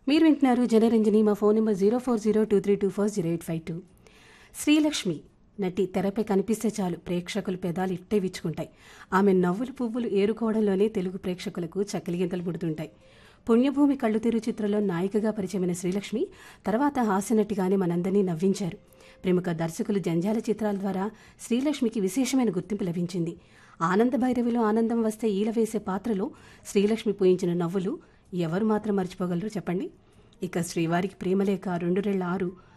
మీరు వింటున్నారు జనరంజని మా phone number zero four zero two three two four zero eight five two Srilakshmi నటి తెరపై కనిపిస్తే చాలు ప్రేక్షకులు పెదాలు ఇట్టే విచ్చుకుంటాయి ఆమె నవ్వులు పువ్వులు ఏరుకోవడంలోనే తెలుగు ప్రేక్షకులకు చక్కలిగింతలు పుడుతుంటాయి పుణ్యభూమి కళ్ళు తీరు చిత్రంలో నాయికగా పరిచయమైన శ్రీలక్ష్మి తర్వాత హాస్యనటిగానే మనందరినీ నవ్వించారు ప్రముఖ దర్శకులు జంజాల చిత్రాల ద్వారా శ్రీలక్ష్మికి విశేషమైన గుర్తింపు లభించింది ఆనంద భైరవిలో ఆనందం వస్తే ఈల వేసే పాత్రలో శ్రీలక్ష్మి పూయించిన నవ్వులు ఎవరు మాత్రం మర్చిపోగలరు చెప్పండి ఇక శ్రీవారికి ప్రేమలేఖ రెండు రెళ్ల ఆరు